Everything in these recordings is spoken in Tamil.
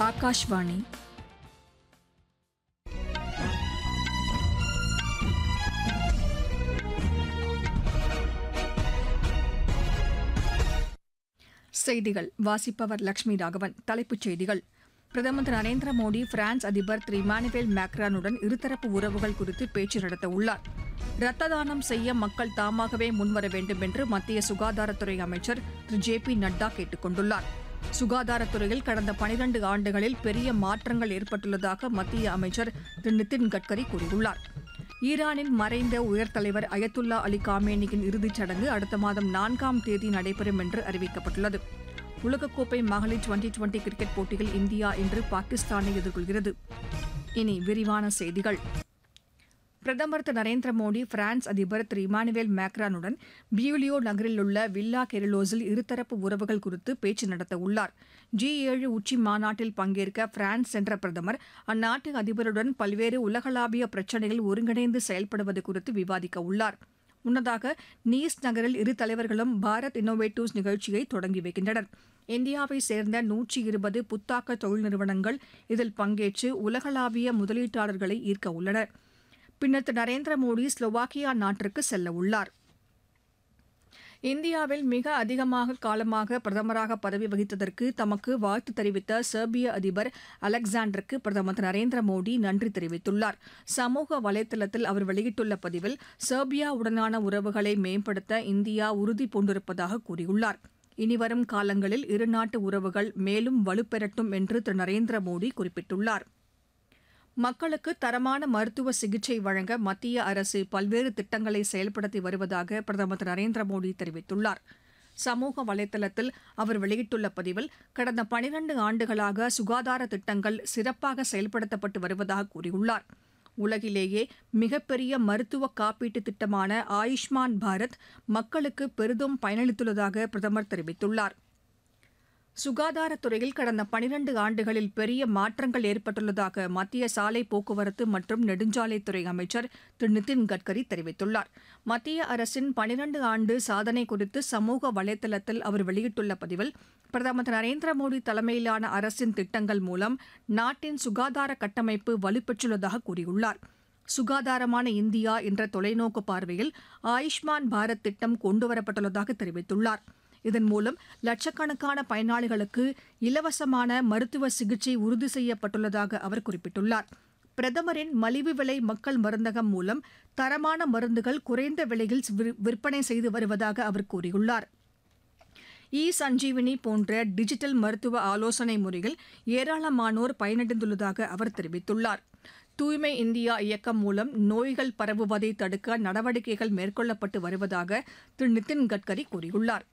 ஆகாஷ்வாணி செய்திகள் வாசிப்பவர் லட்சுமி ராகவன் தலைப்புச் செய்திகள் பிரதமர் திரு நரேந்திர மோடி பிரான்ஸ் அதிபர் திரு இமானுவேல் மேக்ரானுடன் இருதரப்பு உறவுகள் குறித்து பேச்சு நடத்த உள்ளார் ரத்த தானம் செய்ய மக்கள் தாமாகவே முன்வர வேண்டும் என்று மத்திய சுகாதாரத்துறை அமைச்சர் திரு ஜே பி நட்டா கேட்டுக் கொண்டுள்ளார் சுகாதாரத்துறையில் கடந்த பனிரண்டு ஆண்டுகளில் பெரிய மாற்றங்கள் ஏற்பட்டுள்ளதாக மத்திய அமைச்சர் திரு நிதின் கட்கரி கூறியுள்ளார் ஈரானின் மறைந்த உயர் தலைவர் அயத்துல்லா அலி காமேனியின் இறுதிச் சடங்கு அடுத்த மாதம் நான்காம் தேதி நடைபெறும் என்று அறிவிக்கப்பட்டுள்ளது உலகக்கோப்பை மகளிர் டுவெண்டி டுவெண்டி கிரிக்கெட் போட்டியில் இந்தியா இன்று பாகிஸ்தானை எதிர்கொள்கிறது இனி விரிவான செய்திகள் பிரதமர் திரு நரேந்திர மோடி பிரான்ஸ் அதிபர் திரு இமானுவேல் மேக்ரானுடன் பியூலியோ நகரில் உள்ள வில்லா கெரிலோஸில் இருதரப்பு உறவுகள் குறித்து பேச்சு நடத்த உள்ளார் ஜி ஏழு உச்சி மாநாட்டில் பங்கேற்க பிரான்ஸ் சென்ற பிரதமர் அந்நாட்டு அதிபருடன் பல்வேறு உலகளாவிய பிரச்சினைகள் ஒருங்கிணைந்து செயல்படுவது குறித்து விவாதிக்க உள்ளார் முன்னதாக நீஸ் நகரில் இரு தலைவர்களும் பாரத் இன்னோவேட்டிவ்ஸ் நிகழ்ச்சியை தொடங்கி வைக்கின்றனர் இந்தியாவை சேர்ந்த நூற்றி இருபது புத்தாக்க தொழில் நிறுவனங்கள் இதில் பங்கேற்று உலகளாவிய முதலீட்டாளர்களை ஈர்க்க உள்ளனர் பின்னர் திரு நரேந்திர மோடி ஸ்லோவாக்கியா நாட்டிற்கு செல்ல உள்ளார் இந்தியாவில் மிக அதிகமாக காலமாக பிரதமராக பதவி வகித்ததற்கு தமக்கு வாழ்த்து தெரிவித்த செர்பிய அதிபர் அலெக்சாண்டருக்கு பிரதமர் திரு நரேந்திர மோடி நன்றி தெரிவித்துள்ளார் சமூக வலைதளத்தில் அவர் வெளியிட்டுள்ள பதிவில் செர்பியாவுடனான உறவுகளை மேம்படுத்த இந்தியா உறுதி பூண்டிருப்பதாக கூறியுள்ளார் இனிவரும் காலங்களில் இருநாட்டு உறவுகள் மேலும் வலுப்பெறட்டும் என்று திரு நரேந்திர மோடி குறிப்பிட்டுள்ளார் மக்களுக்கு தரமான மருத்துவ சிகிச்சை வழங்க மத்திய அரசு பல்வேறு திட்டங்களை செயல்படுத்தி வருவதாக பிரதமர் திரு நரேந்திர மோடி தெரிவித்துள்ளார் சமூக வலைதளத்தில் அவர் வெளியிட்டுள்ள பதிவில் கடந்த பனிரண்டு ஆண்டுகளாக சுகாதார திட்டங்கள் சிறப்பாக செயல்படுத்தப்பட்டு வருவதாக கூறியுள்ளார் உலகிலேயே மிகப்பெரிய மருத்துவ காப்பீட்டு திட்டமான ஆயுஷ்மான் பாரத் மக்களுக்கு பெரிதும் பயனளித்துள்ளதாக பிரதமர் தெரிவித்துள்ளார் சுகாதாரத்துறையில் கடந்த பனிரண்டு ஆண்டுகளில் பெரிய மாற்றங்கள் ஏற்பட்டுள்ளதாக மத்திய சாலை போக்குவரத்து மற்றும் நெடுஞ்சாலைத்துறை அமைச்சர் திரு நிதின் கட்கரி தெரிவித்துள்ளார் மத்திய அரசின் பனிரண்டு ஆண்டு சாதனை குறித்து சமூக வலைதளத்தில் அவர் வெளியிட்டுள்ள பதிவில் பிரதமர் திரு நரேந்திர மோடி தலைமையிலான அரசின் திட்டங்கள் மூலம் நாட்டின் சுகாதார கட்டமைப்பு வலுப்பெற்றுள்ளதாக கூறியுள்ளார் சுகாதாரமான இந்தியா என்ற தொலைநோக்கு பார்வையில் ஆயுஷ்மான் பாரத் திட்டம் கொண்டுவரப்பட்டுள்ளதாக தெரிவித்துள்ளார் இதன் மூலம் லட்சக்கணக்கான பயனாளிகளுக்கு இலவசமான மருத்துவ சிகிச்சை உறுதி செய்யப்பட்டுள்ளதாக அவர் குறிப்பிட்டுள்ளார் பிரதமரின் மலிவு விலை மக்கள் மருந்தகம் மூலம் தரமான மருந்துகள் குறைந்த விலையில் விற்பனை செய்து வருவதாக அவர் கூறியுள்ளார் இ சஞ்சீவினி போன்ற டிஜிட்டல் மருத்துவ ஆலோசனை முறையில் ஏராளமானோர் பயனடைந்துள்ளதாக அவர் தெரிவித்துள்ளார் தூய்மை இந்தியா இயக்கம் மூலம் நோய்கள் பரவுவதை தடுக்க நடவடிக்கைகள் மேற்கொள்ளப்பட்டு வருவதாக திரு நிதின் கட்கரி கூறியுள்ளார்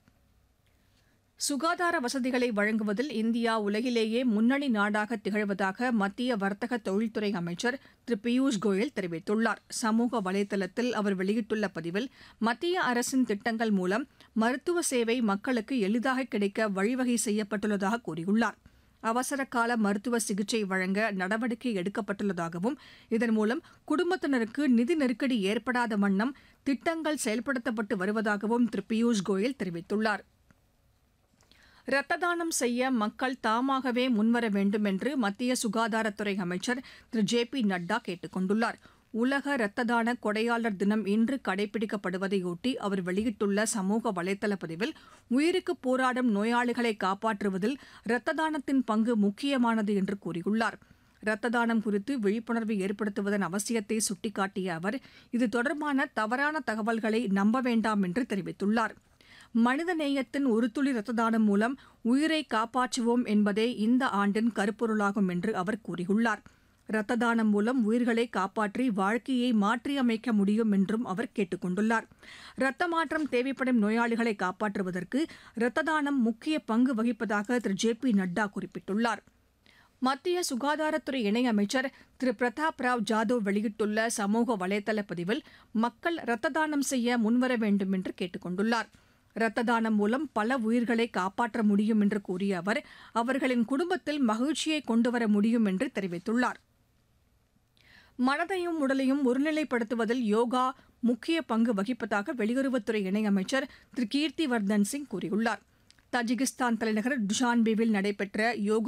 சுகாதார வசதிகளை வழங்குவதில் இந்தியா உலகிலேயே முன்னணி நாடாக திகழ்வதாக மத்திய வர்த்தக தொழில்துறை அமைச்சர் திரு பியூஷ் கோயல் தெரிவித்துள்ளார் சமூக வலைதளத்தில் அவர் வெளியிட்டுள்ள பதிவில் மத்திய அரசின் திட்டங்கள் மூலம் மருத்துவ சேவை மக்களுக்கு எளிதாக கிடைக்க வழிவகை செய்யப்பட்டுள்ளதாக கூறியுள்ளார் அவசர கால மருத்துவ சிகிச்சை வழங்க நடவடிக்கை எடுக்கப்பட்டுள்ளதாகவும் இதன் மூலம் குடும்பத்தினருக்கு நிதி நெருக்கடி ஏற்படாத வண்ணம் திட்டங்கள் செயல்படுத்தப்பட்டு வருவதாகவும் திரு பியூஷ் கோயல் தெரிவித்துள்ளார் ரத்த தானம் செய்ய மக்கள் தாமாகவே முன்வர வேண்டும் என்று மத்திய சுகாதாரத்துறை அமைச்சர் திரு ஜே பி நட்டா கேட்டுக் கொண்டுள்ளார் உலக ரத்த தான கொடையாளர் தினம் இன்று கடைபிடிக்கப்படுவதையொட்டி அவர் வெளியிட்டுள்ள சமூக வலைதள பதிவில் உயிருக்கு போராடும் நோயாளிகளை காப்பாற்றுவதில் ரத்த தானத்தின் பங்கு முக்கியமானது என்று கூறியுள்ளார் ரத்த தானம் குறித்து விழிப்புணர்வு ஏற்படுத்துவதன் அவசியத்தை சுட்டிக்காட்டிய அவர் இது தொடர்பான தவறான தகவல்களை நம்ப வேண்டாம் என்று தெரிவித்துள்ளார் மனித நேயத்தின் ஒரு துளி ரத்த தானம் மூலம் உயிரை காப்பாற்றுவோம் என்பதே இந்த ஆண்டின் கருப்பொருளாகும் என்று அவர் கூறியுள்ளார் ரத்த தானம் மூலம் உயிர்களை காப்பாற்றி வாழ்க்கையை மாற்றியமைக்க முடியும் என்றும் அவர் கேட்டுக் கொண்டுள்ளார் ரத்த மாற்றம் தேவைப்படும் நோயாளிகளை காப்பாற்றுவதற்கு ரத்த தானம் முக்கிய பங்கு வகிப்பதாக திரு ஜே பி நட்டா குறிப்பிட்டுள்ளார் மத்திய சுகாதாரத்துறை இணையமைச்சர் திரு பிரதாப் ராவ் ஜாதவ் வெளியிட்டுள்ள சமூக வலைதள பதிவில் மக்கள் ரத்த தானம் செய்ய முன்வர வேண்டும் என்று கேட்டுக் கொண்டுள்ளார் ரத்த தானம் மூலம் பல உயிர்களை காப்பாற்ற முடியும் என்று கூறிய அவர் அவர்களின் குடும்பத்தில் மகிழ்ச்சியை கொண்டுவர முடியும் என்று தெரிவித்துள்ளார் மனதையும் உடலையும் ஒருநிலைப்படுத்துவதில் யோகா முக்கிய பங்கு வகிப்பதாக வெளியுறவுத்துறை இணையமைச்சர் திரு கீர்த்தி வர்தன் சிங் கூறியுள்ளார் தஜிகிஸ்தான் தலைநகர் டுஷான்பேவில் நடைபெற்ற யோகா